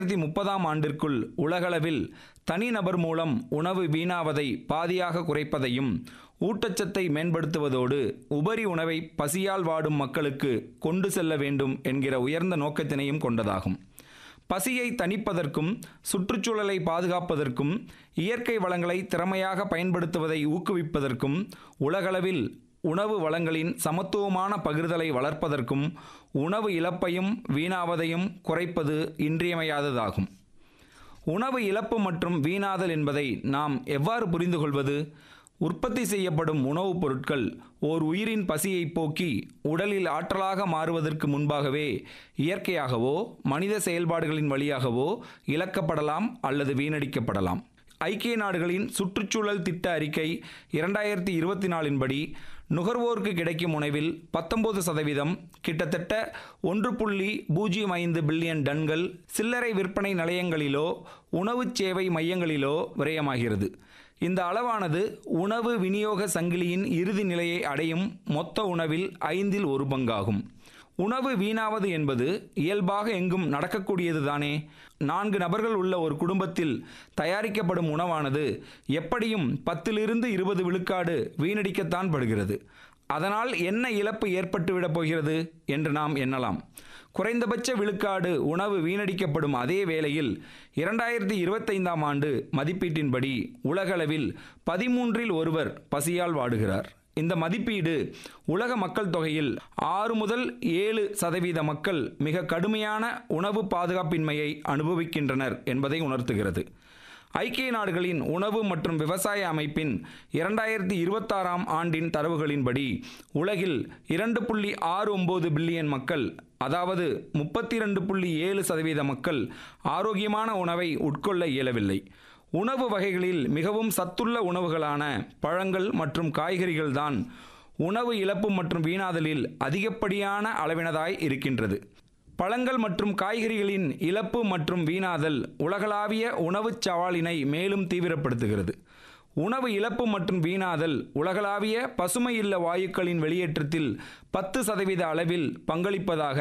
இரண்டாயிரத்தி முப்பதாம் ஆண்டிற்குள் உலகளவில் தனிநபர் மூலம் உணவு வீணாவதை பாதியாக குறைப்பதையும் ஊட்டச்சத்தை மேம்படுத்துவதோடு உபரி உணவை பசியால் வாடும் மக்களுக்கு கொண்டு செல்ல வேண்டும் என்கிற உயர்ந்த நோக்கத்தினையும் கொண்டதாகும் பசியை தணிப்பதற்கும் சுற்றுச்சூழலை பாதுகாப்பதற்கும் இயற்கை வளங்களை திறமையாக பயன்படுத்துவதை ஊக்குவிப்பதற்கும் உலகளவில் உணவு வளங்களின் சமத்துவமான பகிர்தலை வளர்ப்பதற்கும் உணவு இழப்பையும் வீணாவதையும் குறைப்பது இன்றியமையாததாகும் உணவு இழப்பு மற்றும் வீணாதல் என்பதை நாம் எவ்வாறு புரிந்து கொள்வது உற்பத்தி செய்யப்படும் உணவுப் பொருட்கள் ஓர் உயிரின் பசியை போக்கி உடலில் ஆற்றலாக மாறுவதற்கு முன்பாகவே இயற்கையாகவோ மனித செயல்பாடுகளின் வழியாகவோ இழக்கப்படலாம் அல்லது வீணடிக்கப்படலாம் ஐக்கிய நாடுகளின் சுற்றுச்சூழல் திட்ட அறிக்கை இரண்டாயிரத்தி இருபத்தி நாலின்படி நுகர்வோருக்கு கிடைக்கும் உணவில் பத்தொன்பது சதவீதம் கிட்டத்தட்ட ஒன்று புள்ளி பூஜ்ஜியம் ஐந்து பில்லியன் டன்கள் சில்லறை விற்பனை நிலையங்களிலோ உணவுச் சேவை மையங்களிலோ விரயமாகிறது இந்த அளவானது உணவு விநியோக சங்கிலியின் இறுதி நிலையை அடையும் மொத்த உணவில் ஐந்தில் ஒரு பங்காகும் உணவு வீணாவது என்பது இயல்பாக எங்கும் நடக்கக்கூடியதுதானே நான்கு நபர்கள் உள்ள ஒரு குடும்பத்தில் தயாரிக்கப்படும் உணவானது எப்படியும் பத்திலிருந்து இருபது விழுக்காடு வீணடிக்கத்தான் படுகிறது அதனால் என்ன இழப்பு ஏற்பட்டுவிடப் போகிறது என்று நாம் எண்ணலாம் குறைந்தபட்ச விழுக்காடு உணவு வீணடிக்கப்படும் அதே வேளையில் இரண்டாயிரத்தி இருபத்தைந்தாம் ஆண்டு மதிப்பீட்டின்படி உலகளவில் பதிமூன்றில் ஒருவர் பசியால் வாடுகிறார் இந்த மதிப்பீடு உலக மக்கள் தொகையில் ஆறு முதல் ஏழு சதவீத மக்கள் மிக கடுமையான உணவு பாதுகாப்பின்மையை அனுபவிக்கின்றனர் என்பதை உணர்த்துகிறது ஐக்கிய நாடுகளின் உணவு மற்றும் விவசாய அமைப்பின் இரண்டாயிரத்தி இருபத்தாறாம் ஆண்டின் தரவுகளின்படி உலகில் இரண்டு புள்ளி ஆறு ஒம்பது பில்லியன் மக்கள் அதாவது முப்பத்தி ரெண்டு புள்ளி ஏழு சதவீத மக்கள் ஆரோக்கியமான உணவை உட்கொள்ள இயலவில்லை உணவு வகைகளில் மிகவும் சத்துள்ள உணவுகளான பழங்கள் மற்றும் காய்கறிகள் தான் உணவு இழப்பு மற்றும் வீணாதலில் அதிகப்படியான அளவினதாய் இருக்கின்றது பழங்கள் மற்றும் காய்கறிகளின் இழப்பு மற்றும் வீணாதல் உலகளாவிய உணவுச் சவாலினை மேலும் தீவிரப்படுத்துகிறது உணவு இழப்பு மற்றும் வீணாதல் உலகளாவிய பசுமை இல்ல வாயுக்களின் வெளியேற்றத்தில் பத்து சதவீத அளவில் பங்களிப்பதாக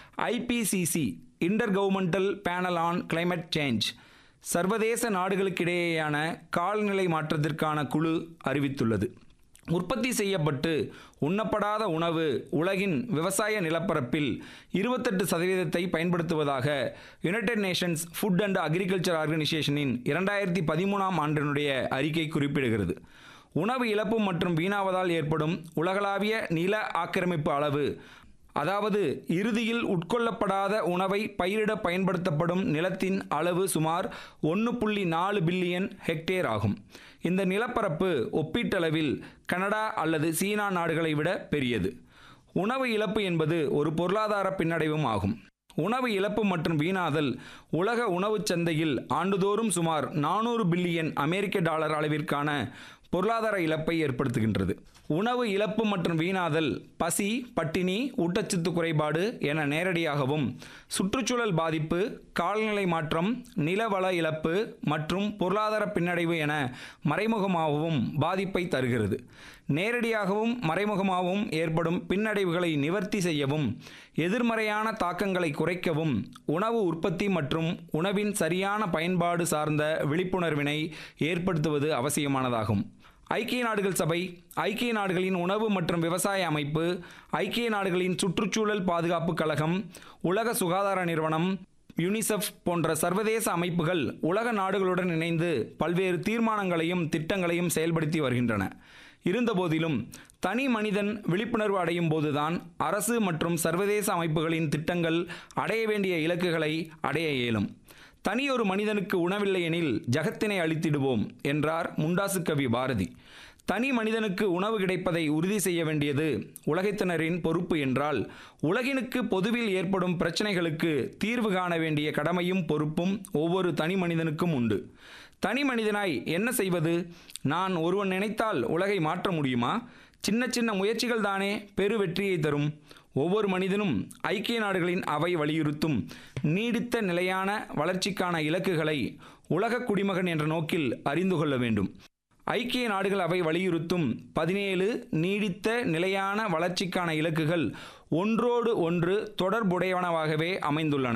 IPCC intergovernmental panel on climate change சர்வதேச நாடுகளுக்கிடையேயான காலநிலை மாற்றத்திற்கான குழு அறிவித்துள்ளது உற்பத்தி செய்யப்பட்டு உண்ணப்படாத உணவு உலகின் விவசாய நிலப்பரப்பில் இருபத்தெட்டு சதவீதத்தை பயன்படுத்துவதாக United Nations food and agriculture ஆர்கனைசேஷனின் இரண்டாயிரத்தி பதிமூணாம் ஆண்டினுடைய அறிக்கை குறிப்பிடுகிறது உணவு இழப்பு மற்றும் வீணாவதால் ஏற்படும் உலகளாவிய நில ஆக்கிரமிப்பு அளவு அதாவது இறுதியில் உட்கொள்ளப்படாத உணவை பயிரிட பயன்படுத்தப்படும் நிலத்தின் அளவு சுமார் ஒன்று புள்ளி நாலு பில்லியன் ஹெக்டேர் ஆகும் இந்த நிலப்பரப்பு ஒப்பீட்டளவில் கனடா அல்லது சீனா நாடுகளை விட பெரியது உணவு இழப்பு என்பது ஒரு பொருளாதார பின்னடைவும் ஆகும் உணவு இழப்பு மற்றும் வீணாதல் உலக உணவுச் சந்தையில் ஆண்டுதோறும் சுமார் நானூறு பில்லியன் அமெரிக்க டாலர் அளவிற்கான பொருளாதார இழப்பை ஏற்படுத்துகின்றது உணவு இழப்பு மற்றும் வீணாதல் பசி பட்டினி ஊட்டச்சத்து குறைபாடு என நேரடியாகவும் சுற்றுச்சூழல் பாதிப்பு காலநிலை மாற்றம் நிலவள இழப்பு மற்றும் பொருளாதார பின்னடைவு என மறைமுகமாகவும் பாதிப்பை தருகிறது நேரடியாகவும் மறைமுகமாகவும் ஏற்படும் பின்னடைவுகளை நிவர்த்தி செய்யவும் எதிர்மறையான தாக்கங்களை குறைக்கவும் உணவு உற்பத்தி மற்றும் உணவின் சரியான பயன்பாடு சார்ந்த விழிப்புணர்வினை ஏற்படுத்துவது அவசியமானதாகும் ஐக்கிய நாடுகள் சபை ஐக்கிய நாடுகளின் உணவு மற்றும் விவசாய அமைப்பு ஐக்கிய நாடுகளின் சுற்றுச்சூழல் பாதுகாப்பு கழகம் உலக சுகாதார நிறுவனம் யுனிசெஃப் போன்ற சர்வதேச அமைப்புகள் உலக நாடுகளுடன் இணைந்து பல்வேறு தீர்மானங்களையும் திட்டங்களையும் செயல்படுத்தி வருகின்றன இருந்தபோதிலும் தனி மனிதன் விழிப்புணர்வு அடையும் போதுதான் அரசு மற்றும் சர்வதேச அமைப்புகளின் திட்டங்கள் அடைய வேண்டிய இலக்குகளை அடைய இயலும் தனியொரு மனிதனுக்கு உணவில்லை எனில் ஜகத்தினை அழித்திடுவோம் என்றார் முண்டாசு கவி பாரதி தனி மனிதனுக்கு உணவு கிடைப்பதை உறுதி செய்ய வேண்டியது உலகத்தினரின் பொறுப்பு என்றால் உலகினுக்கு பொதுவில் ஏற்படும் பிரச்சனைகளுக்கு தீர்வு காண வேண்டிய கடமையும் பொறுப்பும் ஒவ்வொரு தனி மனிதனுக்கும் உண்டு தனி மனிதனாய் என்ன செய்வது நான் ஒருவன் நினைத்தால் உலகை மாற்ற முடியுமா சின்ன சின்ன முயற்சிகள் தானே பெரு வெற்றியை தரும் ஒவ்வொரு மனிதனும் ஐக்கிய நாடுகளின் அவை வலியுறுத்தும் நீடித்த நிலையான வளர்ச்சிக்கான இலக்குகளை உலக குடிமகன் என்ற நோக்கில் அறிந்து கொள்ள வேண்டும் ஐக்கிய நாடுகள் அவை வலியுறுத்தும் பதினேழு நீடித்த நிலையான வளர்ச்சிக்கான இலக்குகள் ஒன்றோடு ஒன்று தொடர்புடையவனவாகவே அமைந்துள்ளன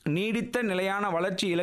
நீடித்த நிலையான வளர்ச்சி